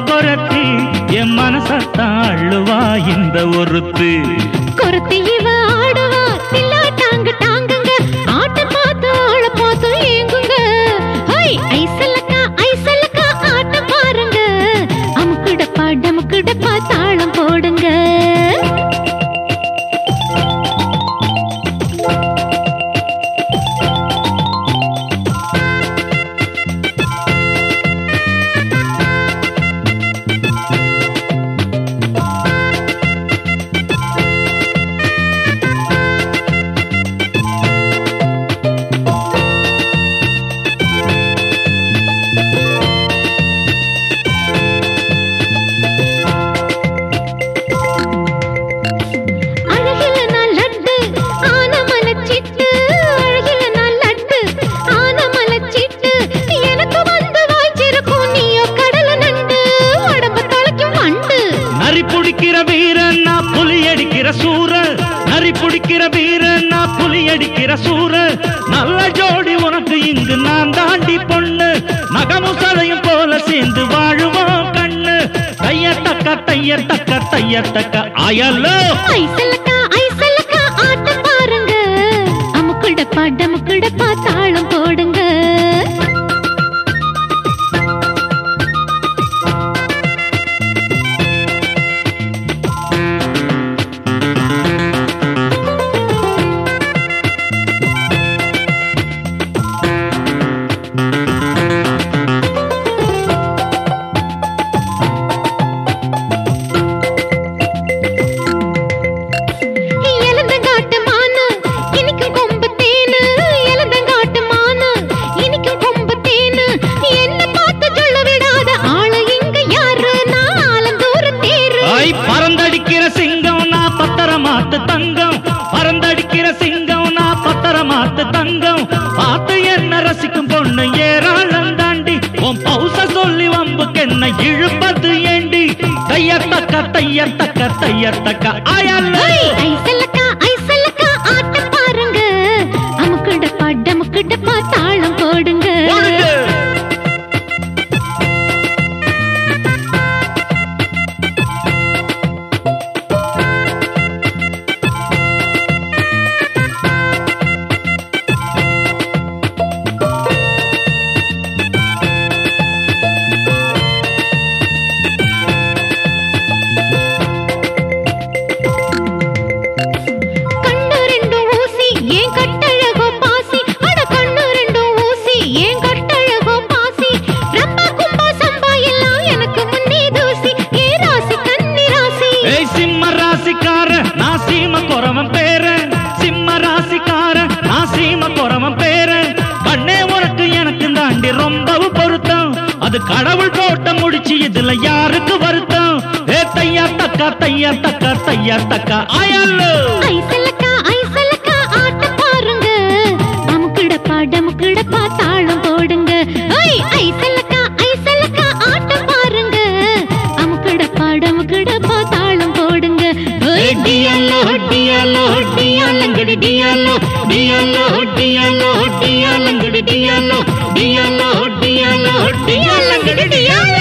கொரத்தி என் மனசத்தான் அள்ளுவா இந்த ஒருத்து குருத்தி இவ ஆடுவா தில்லா டாங்கு டாங்குங்க ஆட்ட பார்த்து ஆள பார்த்து ஏங்குங்க ஹை ஐசலக்கா ஐசலக்கா ஆட்ட பாருங்க அமுக்குடப்பா டமுக்குடப்பா தாளம் போடுங்க அழகில நான் லட்டு ஆன மலச்சிட்டு அழகில நான் லட்டு ஆன மலச்சிட்டு எனக்கு வந்து வாய்ச்சிருக்கும் நீயோ கடல நண்டு உடம்ப தொலைக்கும் வண்டு நரி பிடிக்கிற வீரன் நான் புலி அடிக்கிற சூரன் நரி பிடிக்கிற வீரன் நான் புலி அடிக்கிற சூரன் நல்ல ஜோடி உனக்கு இங்கு நான் தாண்டி பொண்ணு நகமும் சதையும் போல சேர்ந்து வாழுவோம் கண்ணு தைய தக்க தைய தக்க தைய தக்க அயலோ ஐசலக்கா ஐசலக்கா ஆட்ட பாருங்க அமுக்குடப்பா டமுக்குடப்பா தாளம் போடுங்க எலந்தங்காட்டு மானு இனிக்கும் கொம்பு தேனு எலந்தங்காட்டு மானு இனிக்கும் கொம்பு தேனு என்ன பார்த்து சொல்ல விடாத ஆளு இங்க யாரு நான் ஆலந்தூர தேரு ஐ பறந்தடிக்கிற சிங்கம் நான் பத்தரமாத்து தங்கம் பறந்தடிக்கிற சிங்கம் நான் பத்தரமாத்து தங்கம் பார்த்து என்ன ரசிக்கும் பொண்ணு ஏராளம் தாண்டி உன் பௌச சொல்லி வம்புக்கு என்ன இழுப்பது ஏண்டி தையத்தக்க தையத்தக்க தையத்தக்க அயல்ல ஐசலக்கா ஐசலக்கா ஆட்ட பாருங்க அமுக்குடப்பா டமுக்குடப்பா தாளம் போடுங்க கண்ணு ரெண்டும் ஊசி ஏன் கட்டழகோ பாசி அட கண்ணு ரெண்டும் ஊசி ஏன் கட்டழகோ பாசி ரம்பா கும்பா சம்பா எல்லாம் எனக்கு முன்னே தூசி ஏ ராசி கன்னி ராசி ஏய் சிம்ம ராசிக்கார நான் சீம குறவன் பேரன் சிம்ம ராசிக்கார நான் சீம குறவன் பேரன் கண்ணே உனக்கு எனக்கு தாண்டி ரொம்பவும் பொருத்தம் அது கடவுள் போட்ட முடிச்சு இதுல யாருக்கு வருத்தம் ஏ தையா தக்கா தையா தக்கா தையா தக்கா அயல்லு ஐசலக்கா ஐசலக்கா ஆட்ட பாருங்க அமுக்குடப்பா டமுக்குடப்பா தாளம் போடுங்க ஐ ஐசலக்கா ஐசலக்கா ஆட்ட பாருங்க அமுக்குடப்பா டமுக்குடப்பா தாளம் போடுங்க ஏ டியல்லோ டியல்லோ டியல்லங்கடி டியல்லோ டியல்லோ டியல்லோ டியல்லங்கடி டியல்லோ டியல்லோ டியல்லோ டியல்லங்கடி டியல்லோ